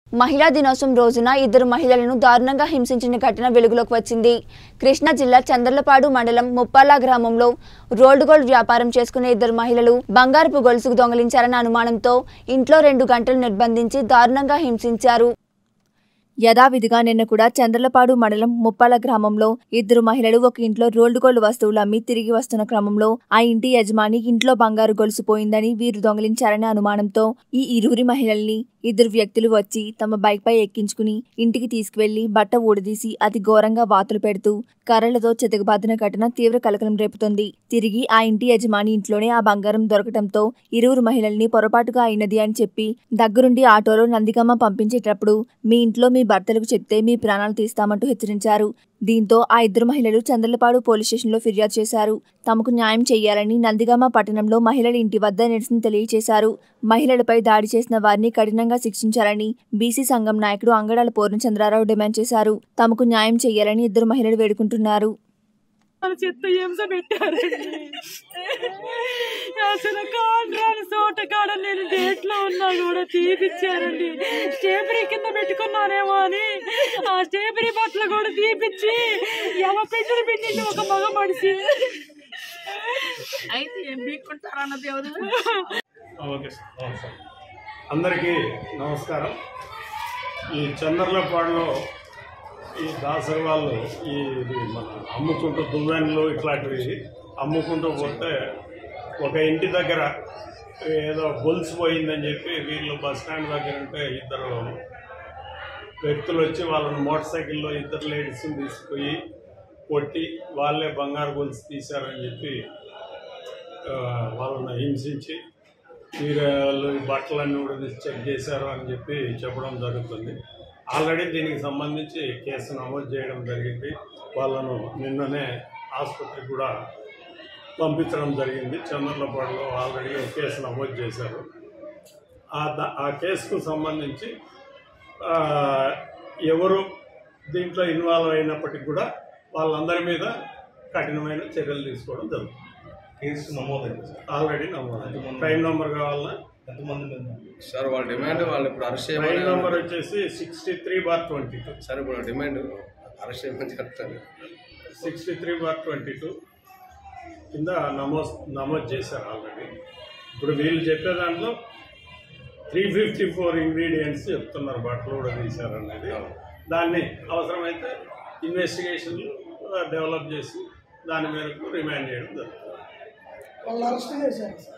మహిళా దినోత్సవం రోజున ఇద్దరు మహిళలను దారుణంగా హింసించిన ఘటన వెలుగులోకి వచ్చింది కృష్ణా జిల్లా చంద్రలపాడు మండలం ముప్పాల గ్రామంలో రోల్డ్ గోల్డ్ వ్యాపారం చేసుకునే ఇద్దరు మహిళలు బంగారపు గొలుసుకు దొంగిలించారన్న అనుమానంతో ఇంట్లో రెండు గంటలు నిర్బంధించి దారుణంగా హింసించారు యథావిధిగా నిన్న కూడా చంద్రలపాడు మండలం ముప్పాల గ్రామంలో ఇద్దరు మహిళలు ఒక ఇంట్లో రోల్డ్ గోల్డ్ వస్తువులు అమ్మి తిరిగి వస్తున్న క్రమంలో ఆ ఇంటి యజమాని ఇంట్లో బంగారు గొలుసు పోయిందని వీరు దొంగిలించారనే అనుమానంతో ఈ ఇరువురి మహిళల్ని ఇద్దరు వ్యక్తులు వచ్చి తమ బైక్ పై ఎక్కించుకుని ఇంటికి తీసుకువెళ్లి బట్ట ఊడదీసి అతి ఘోరంగా వాతులు పెడుతూ కర్రలతో చెతకబాదిన ఘటన తీవ్ర కలకలం రేపుతోంది తిరిగి ఆ ఇంటి యజమాని ఇంట్లోనే ఆ బంగారం దొరకటంతో ఇరువురు మహిళల్ని పొరపాటుగా అయినది అని చెప్పి దగ్గరుండి ఆటోలో నందిగమ్మ పంపించేటప్పుడు మీ ఇంట్లో మీ భర్తలకు చెప్తే మీ ప్రాణాలు తీస్తామంటూ హెచ్చరించారు దీంతో ఆ ఇద్దరు మహిళలు చంద్రలపాడు పోలీస్ స్టేషన్లో ఫిర్యాదు చేశారు తమకు న్యాయం చేయాలని నందిగామ పట్టణంలో మహిళల ఇంటి వద్ద నిరసన తెలియజేశారు మహిళలపై దాడి చేసిన వారిని కఠినంగా శిక్షించాలని బీసీ సంఘం నాయకుడు అంగడాల పూర్ణచంద్రారావు డిమాండ్ చేశారు తమకు న్యాయం చేయాలని ఇద్దరు మహిళలు వేడుకుంటున్నారు వాళ్ళ చెత్త హింస పెట్టారండి అసలు కాండ్రాని చోట కాడ నేను డేట్ లో ఉన్నా కూడా తీపిచ్చారండి స్టేబరీ కింద పెట్టుకున్నానేమో అని ఆ స్టేబరీ బట్టలు కూడా తీపిచ్చి ఎవ పెట్టిన పెట్టింది ఒక మగ మనిషి అయితే ఏం బీక్కుంటారన్న దేవుడు ఓకే సార్ అవును సార్ అందరికీ నమస్కారం ఈ చంద్రలపాడులో ఈ దాసరి వాళ్ళు ఈ ఇది మన అమ్ముకుంటూ దువ్వెనలు ఇట్లాంటివి అమ్ముకుంటూ పోతే ఒక ఇంటి దగ్గర ఏదో గొలుసు పోయిందని చెప్పి వీళ్ళు బస్ స్టాండ్ దగ్గర ఉంటే ఇద్దరు వ్యక్తులు వచ్చి వాళ్ళని మోటార్ సైకిల్లో ఇద్దరు లేడీస్ని తీసుకుపోయి కొట్టి వాళ్ళే బంగారు గొలుసు తీశారని చెప్పి ఆ, వాళ్ళని హింసించి మీరు వాళ్ళు ఈ బట్టలన్నీ కూడా తీసి చెక్ చేశారు అని చెప్పి చెప్పడం జరుగుతుంది ఆల్రెడీ దీనికి సంబంధించి కేసు నమోదు చేయడం జరిగింది వాళ్ళను నిన్ననే ఆసుపత్రికి కూడా పంపించడం జరిగింది చంద్రలపాడులో ఆల్రెడీ కేసు నమోదు చేశారు ఆ ద- ఆ కేసుకు సంబంధించి ఆ, ఎవరు దీంట్లో ఇన్వాల్వ్ అయినప్పటికీ కూడా వాళ్ళందరి మీద కఠినమైన చర్యలు తీసుకోవడం జరుగుతుంది కేసు నమోదైంది సార్ ఆల్రెడీ నమోదు క్రైమ్ నెంబర్ కావాలా ఎంతమంది మీద సార్ వాళ్ళ డిమాండ్ వాళ్ళు ఇప్పుడు అరెస్ట్ క్రైమ్ చేయమని నెంబర్ వచ్చేసి sixty three bar twenty two sir ఇప్పుడు డిమాండ్ అరెస్ట్ చేయమని చెప్తాను sixty three bar twenty two కింద నమోదు నమోదు చేశారు ఆల్రెడీ ఇప్పుడు వీళ్ళు చెప్పే దాంట్లో త్రీ ఫిఫ్టీ ఫోర్ ఇంగ్రీడియంట్స్ చెప్తున్నారు బట్టలు కూడా తీశారు అనేది దాన్ని అవసరమైతే ఇన్వెస్టిగేషన్లు డెవలప్ చేసి దాని మేరకు రిమాండ్ చేయడం జరుగుతుంది వాళ్ళు అరెస్ట్ చేశారు సార్